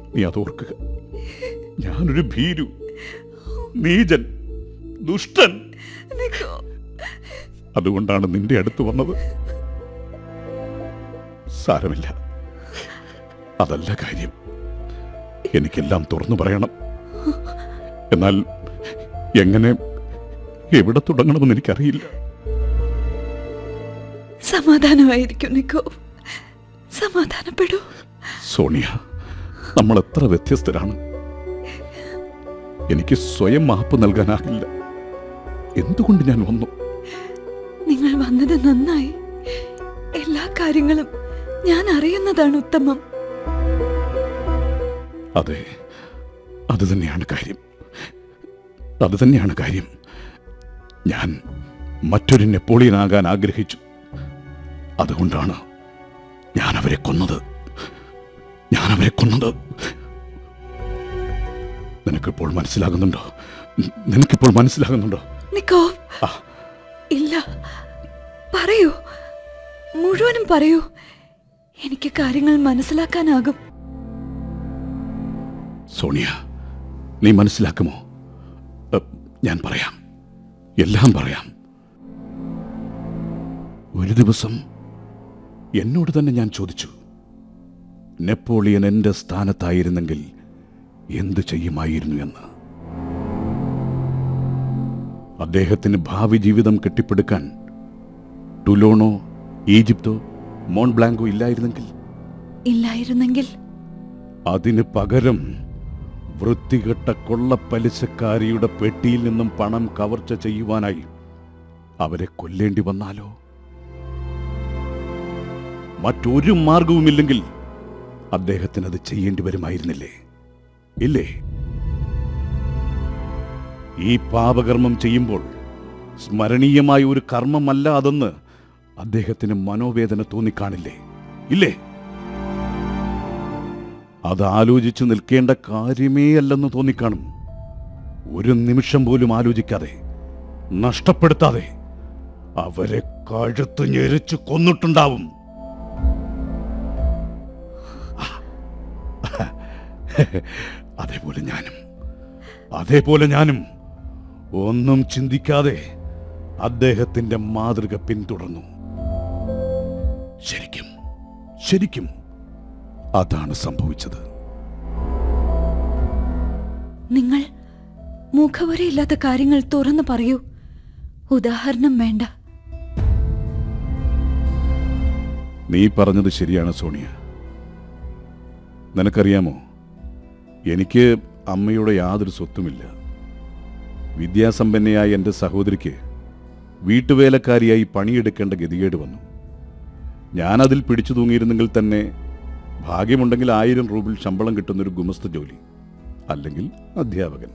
നീ അതോർക്കുക ഞാനൊരു ഭീരു നീചൻ ദുഷ്ടൻ നിക്കോ അതുകൊണ്ടാണ് നിന്റെ അടുത്ത് വന്നത് സാരമില്ല അതല്ല കാര്യം എനിക്കെല്ലാം തുറന്നു പറയണം എന്നാൽ എങ്ങനെ എവിടെ തുടങ്ങണമെന്ന് എനിക്കറിയില്ല സമാധാനമായിരിക്കും നിക്കോ സമാധാനപ്പെടൂ സോണിയ നമ്മൾ എത്ര വ്യത്യസ്തരാണ് എനിക്ക് സ്വയം മാപ്പ് നൽകാനാകില്ല എന്തുകൊണ്ട് ഞാൻ വന്നു നിങ്ങൾ വന്നത് നന്നായി എല്ലാ കാര്യങ്ങളും ഞാൻ അറിയുന്നതാണ് ഉത്തമം അതെ അത് തന്നെയാണ് കാര്യം അത് തന്നെയാണ് കാര്യം ഞാൻ മറ്റൊരു നെപ്പോളിയൻ ആകാൻ ആഗ്രഹിച്ചു അതുകൊണ്ടാണ് ഞാൻ അവരെ കൊന്നത് ഞാൻ അവരെ കൊന്നത് നിനക്കിപ്പോൾ മനസ്സിലാകുന്നുണ്ടോ നി- നിനക്കിപ്പോൾ മനസ്സിലാകുന്നുണ്ടോ നിക്കോ ആ. ഇല്ല പറയൂ മുഴുവനും പറയൂ എനിക്ക് കാര്യങ്ങൾ മനസ്സിലാക്കാനാകും സോണിയ നീ മനസ്സിലാക്കുമോ എ, ഞാൻ പറയാം എല്ലാം പറയാം ഒരു ദിവസം എന്നോട് തന്നെ ഞാൻ ചോദിച്ചു നെപ്പോളിയൻ എൻ്റെ സ്ഥാനത്തായിരുന്നെങ്കിൽ എന്ത് ചെയ്യുമായിരുന്നു എന്ന് അദ്ദേഹത്തിന് ഭാവി ജീവിതം കെട്ടിപ്പടുക്കാൻ ടുലോണോ ഈജിപ്തോ മോൺബ്ലാങ്കോ ഇല്ലായിരുന്നെങ്കിൽ ഇല്ലായിരുന്നെങ്കിൽ അതിന് പകരം വൃത്തികെട്ട കൊള്ളപ്പലിശക്കാരിയുടെ പെട്ടിയിൽ നിന്നും പണം കവർച്ച ചെയ്യുവാനായി അവരെ കൊല്ലേണ്ടി വന്നാലോ മറ്റൊരു മാർഗവുമില്ലെങ്കിൽ അദ്ദേഹത്തിന് അത് ചെയ്യേണ്ടി വരുമായിരുന്നില്ലേ ഇല്ലേ ഈ പാപകർമ്മം ചെയ്യുമ്പോൾ സ്മരണീയമായ ഒരു കർമ്മമല്ല അതെന്ന് അദ്ദേഹത്തിന് മനോവേദന തോന്നിക്കാണില്ലേ ഇല്ലേ അത് ആലോചിച്ച് നിൽക്കേണ്ട കാര്യമേ അല്ലെന്ന് തോന്നിക്കാണും ഒരു നിമിഷം പോലും ആലോചിക്കാതെ നഷ്ടപ്പെടുത്താതെ അവരെ കഴുത്ത് ഞെരിച്ച് കൊന്നിട്ടുണ്ടാവും അതേപോലെ ഞാനും അതേപോലെ ഞാനും ഒന്നും ചിന്തിക്കാതെ അദ്ദേഹത്തിന്റെ മാതൃക പിന്തുടർന്നു ശരിക്കും ശരിക്കും അതാണ് സംഭവിച്ചത് നിങ്ങൾ മുഖവരയില്ലാത്ത കാര്യങ്ങൾ തുറന്നു പറയൂ ഉദാഹരണം വേണ്ട നീ പറഞ്ഞത് ശരിയാണ് സോണിയ നിനക്കറിയാമോ എനിക്ക് അമ്മയുടെ യാതൊരു സ്വത്തുമില്ല വിദ്യാസമ്പന്നയായ എൻ്റെ സഹോദരിക്ക് വീട്ടുവേലക്കാരിയായി പണിയെടുക്കേണ്ട ഗതികേട് വന്നു ഞാനതിൽ പിടിച്ചു തൂങ്ങിയിരുന്നെങ്കിൽ തന്നെ ഭാഗ്യമുണ്ടെങ്കിൽ ആയിരം റൂബിൾ ശമ്പളം കിട്ടുന്നൊരു ഗുമസ്ത ജോലി അല്ലെങ്കിൽ അധ്യാപകൻ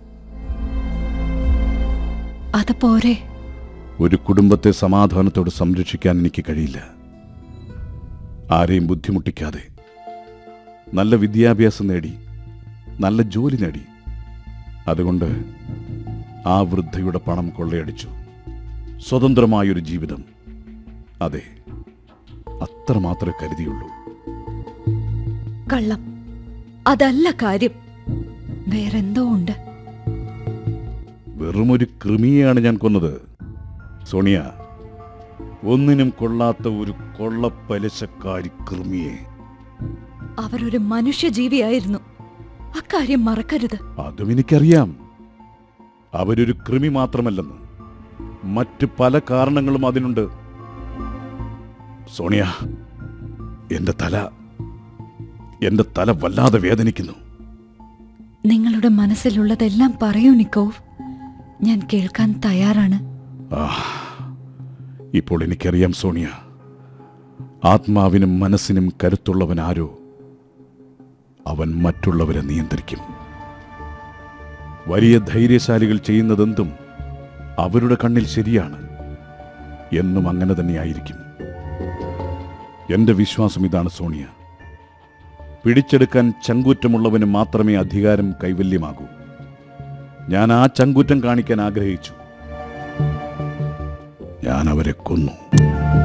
അത് പോരെ ഒരു കുടുംബത്തെ സമാധാനത്തോടെ സംരക്ഷിക്കാൻ എനിക്ക് കഴിയില്ല ആരെയും ബുദ്ധിമുട്ടിക്കാതെ നല്ല വിദ്യാഭ്യാസം നേടി നല്ല ജോലി നേടി അതുകൊണ്ട് ആ വൃദ്ധയുടെ പണം കൊള്ളയടിച്ചു സ്വതന്ത്രമായൊരു ജീവിതം അതെ അത്ര മാത്രമേ കരുതിയുള്ളൂ കള്ളം അതല്ല കാര്യം വേറെന്തോ ഉണ്ട് വെറുമൊരു കൃമിയെയാണ് ഞാൻ കൊന്നത് സോണിയ ഒന്നിനും കൊള്ളാത്ത ഒരു കൊള്ളപ്പലിശക്കാരി കൃമിയെ അവരൊരു മനുഷ്യജീവിയായിരുന്നു അക്കാര്യം മറക്കരുത് അതും എനിക്കറിയാം അവരൊരു കൃമി മാത്രമല്ലെന്ന് മറ്റ് പല കാരണങ്ങളും അതിനുണ്ട് സോണിയ എന്റെ തല എന്റെ തല വല്ലാതെ വേദനിക്കുന്നു നിങ്ങളുടെ മനസ്സിലുള്ളതെല്ലാം പറയൂ നിക്കോവ് ഞാൻ കേൾക്കാൻ തയ്യാറാണ് ആ ഇപ്പോൾ എനിക്കറിയാം സോണിയ ആത്മാവിനും മനസ്സിനും കരുത്തുള്ളവൻ ആരോ അവൻ മറ്റുള്ളവരെ നിയന്ത്രിക്കും വലിയ ധൈര്യശാലികൾ ചെയ്യുന്നതെന്തും അവരുടെ കണ്ണിൽ ശരിയാണ് എന്നും അങ്ങനെ തന്നെയായിരിക്കും എന്റെ വിശ്വാസം ഇതാണ് സോണിയ പിടിച്ചെടുക്കാൻ ചങ്കൂറ്റമുള്ളവന് മാത്രമേ അധികാരം കൈവല്യമാകൂ ഞാൻ ആ ചങ്കൂറ്റം കാണിക്കാൻ ആഗ്രഹിച്ചു ഞാൻ അവരെ കൊന്നു